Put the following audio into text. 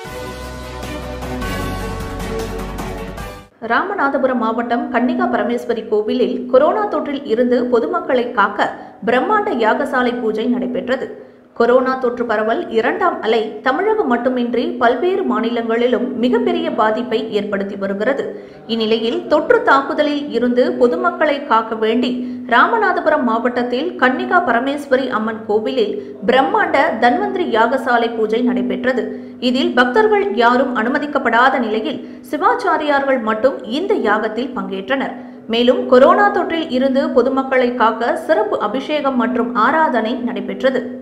ராமநாதபுரம் மாவட்டம் கன்னிகா பரமேஸ்வரி கோவிலில் கொரோனா தொற்றில் இருந்து பொதுமக்களை காக்க பிரம்மாண்ட யாகசாலை பூஜை நடைபெற்றது கொரோனா தொற்று பரவல் இரண்டாம் அலை தமிழகம் மட்டுமின்றி பல்வேறு மாநிலங்களிலும் மிகப்பெரிய பாதிப்பை ஏற்படுத்தி வருகிறது இந்நிலையில் தொற்று தாக்குதலில் இருந்து பொதுமக்களை காக்க வேண்டி ராமநாதபுரம் மாவட்டத்தில் கன்னிகா பரமேஸ்வரி அம்மன் கோவிலில் பிரம்மாண்ட தன்வந்திரி யாகசாலை பூஜை நடைபெற்றது இதில் பக்தர்கள் யாரும் அனுமதிக்கப்படாத நிலையில் சிவாச்சாரியார்கள் மட்டும் இந்த யாகத்தில் பங்கேற்றனர் மேலும் கொரோனா தொற்றில் இருந்து பொதுமக்களை காக்க சிறப்பு அபிஷேகம் மற்றும் ஆராதனை நடைபெற்றது